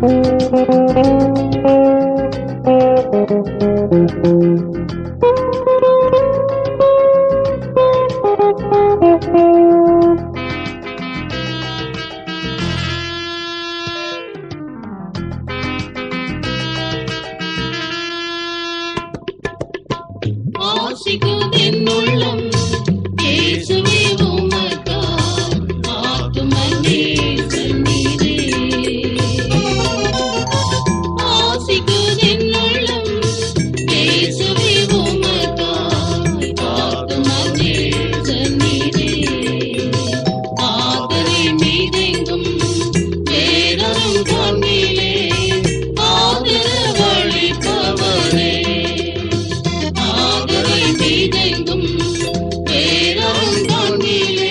ஆசிக்குதென்னுள்ளம் இயேசுவே உமக்காய் ஆத்துமனே சந்நிதே. ஆசிக்குதென்னுள்ளம் இயேசுவே உமக்காய் ஆத்துமனே சந்நிதே. ஆதரை மீதெங்கும் வேறொரும் கண்ணிலே ஆதரவளிப்பவரே ஆதரை மீதெங்கும் வேறொரும் கண்ணிலே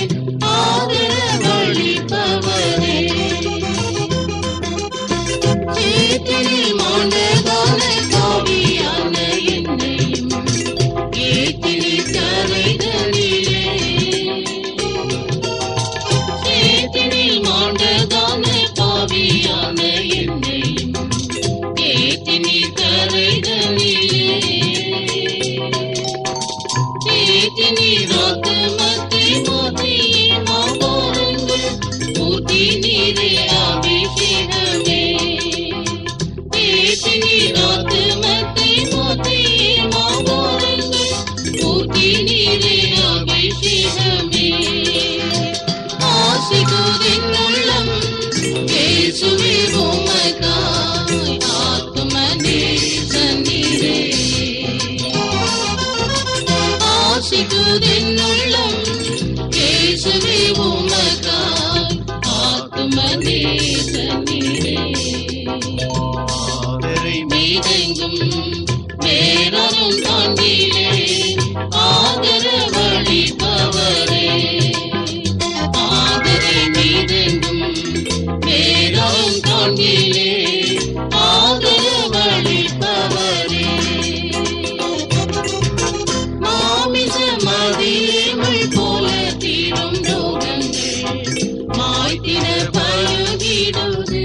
ஆதரவளிப்பவரே சேற்றினில் மாண்டதான காவியான என்னையும் ஏற்றினில் கரைதலிலே சேற்றினில் மாண்டதான பாவியான என்னையும் ஏற்றினில் கரைதலிலே ஏற்றினில் ஆத்துமத்தை மாற்றியே மாபாருங்கள் ஊற்றி நீரே அபிஷேகமே ஏற்றினில் ஆத்துமத்தை மாற்றியே மாபாருங்கள் ஊற்றி நீரே அபிஷேகமே ஆசிகுதின்னுள்ளம் இயேசுவே உமக்காய் ஆத்துமனே சந்நிதே. ஆசிகுதின்னுள்ளம் இயேசுவே உமக்காய் ஆத்துமனே சந்நிதே. ஆதரை மீதெங்கும் வேறொரும் தாண்டிலே ஆதரவளிப்பவரே ஆதரை மீதெங்கும் வேறொரும் தாண்டிலே ஆதரவளிப்பவரே மாமிச மதியேமல் போல தீரும் ரோகங்கள் மாய்த்திட பழகிடுதே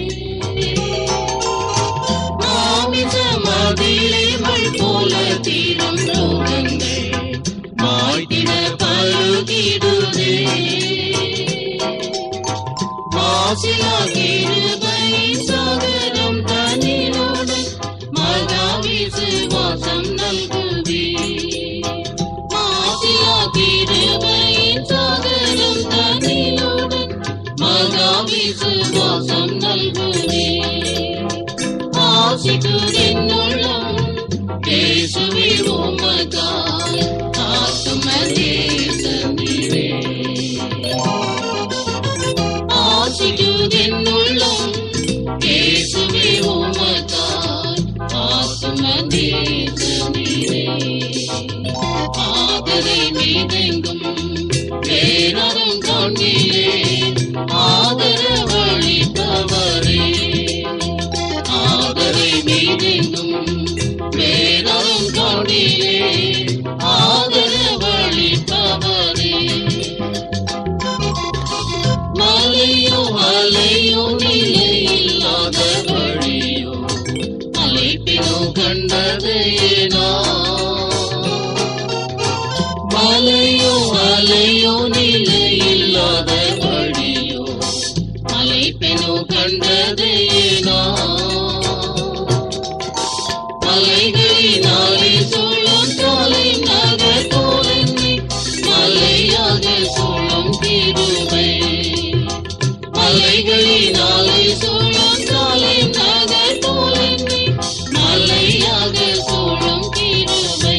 மாமிச மதியேமல் போல தீரும் ரோகங்கள் மாய்த்திட பழகிடுதே மாசிலா கிருபை சாகரம் தனிலோடு மகா விசுவாசம் நல்குவே மாசிலா கிருபை சாகரம் தனிலோடு மகா விசுவாசம் நல்குவே ஆசிக்குதென்னுள்ளம் இயேசுவே உமக்காய் ஆத்துமனே சந்திரே ஆசிக்குதென்னுள்ளம் இயேசுவே உமக்காய் ஆத்துமனே சந்திரே ஆதரை மீதெங்கும் வேறொரும் கண்ணிலே ஆதரவளிப்பவரே ஆதரை மீதெங்கும் வேறொரும் கண்ணிலே ஆதரவளிப்பவரே மலையோ அலையோ நிலையில்லாத வழியோ அலைப்பினோ கண்டதையேனா மலையோ அலையோ நிலையில்லாத வழியோ அலைப்பெனோ கண்டதையேனா மலைகளினாலே சூழும் தோலை நகர் போலென்னை மலையாக சூழும் திருவை மலைகளினாலே சூழும் தோலை நகர் போலென்னை மலையாக சூழும் திருவை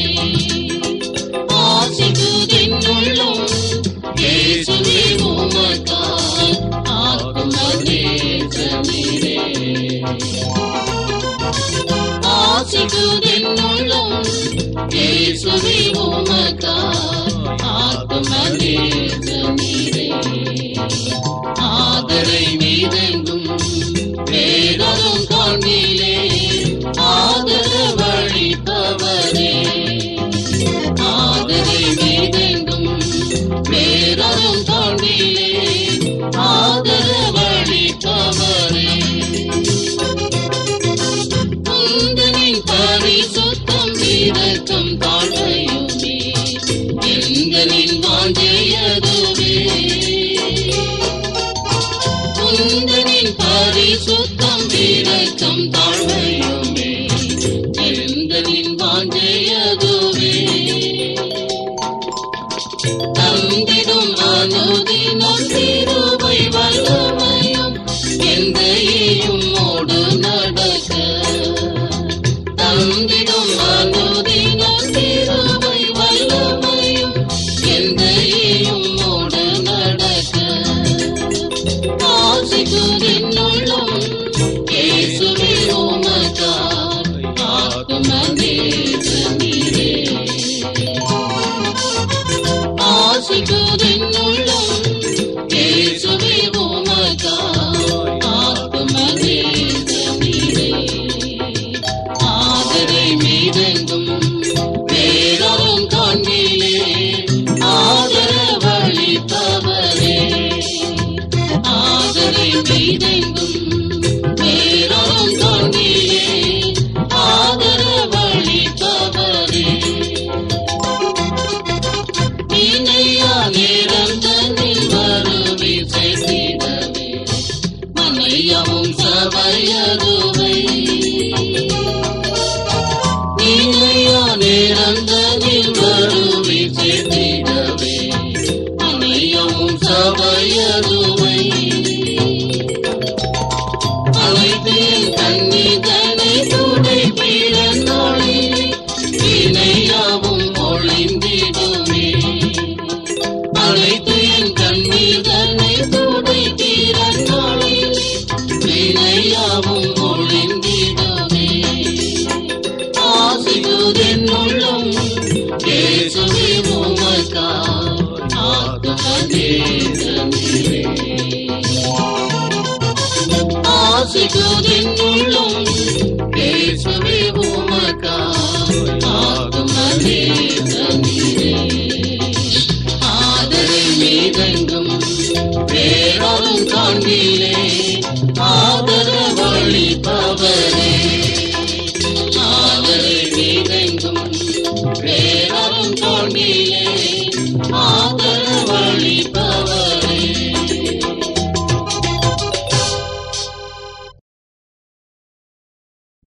ஆசிக்குதென்னுள்ளம் இயேசுவே உமக்காய் ஆத்துமனே சந்திரே ஆசிக்குதென்னுள்ளம் இயேசுவே உமக்காய் ஆத்துமனே சந்திரே ஆதரை மீதெங்கும் வேறொரும் காண்பிலே ஆதரவளிப்பவரே ஆதரை மீதெங்கும் வேறொரும் காண்பிலே ஆதரவளிப்பவரே பரிசுத்தம் வீரக்கம் தாழ்மையுமே எந்தனின் வாஞ்சையதுவே தந்திடும் அனுதினம் திருவை வல்லமையும் எந்தையும் ஓடு நடக்க தந்திடும் அனுதினம் திருவை வல்லமையும் எந்தையும் ஓடு நடக்க ஆசிக்குதின் உள்ளம் இயேசுவே உமக்காய் ஆத்துமநேசனீரே ஆசிக்குதின் உள்ளம் இயேசுவே உமக்காய் ஆத்துமநேசனீரே ஆதரை மீதெங்கும் வேறொரும் காண்பிலே ஆதரவளிப்பவரே ஆதரை மீதெங்கும் வேறொரும் காண்பிலே ஆதரவளிப்பவரே இணையா நிரந்தனில் வருவி செய்திடவே மனையமும் சபையதுவை இணையா நிரந்தனில் வருவி செய்திடவே மனையமும் சபையதுவை அனைத்தின் கண்ணிதனை துடை பிறந்தொழிலே வினையாவும் ஒளிந்திடுமே அனைத்து என் கண்ணிதனை துடை பிறந்தொழிலே வினையாவும் ஒளிந்திடுமே ஆசிகுதென் உள்ளம் இயேசுவே உமக்காய் ஆத்துமதேசனிலே ஆசிகுதின் உள்ளம் இயேசுவே உமக்காய் ஆத்துமதேசனிலே ஆதரை மீதெங்கும் வேறொரும் காண்பிலே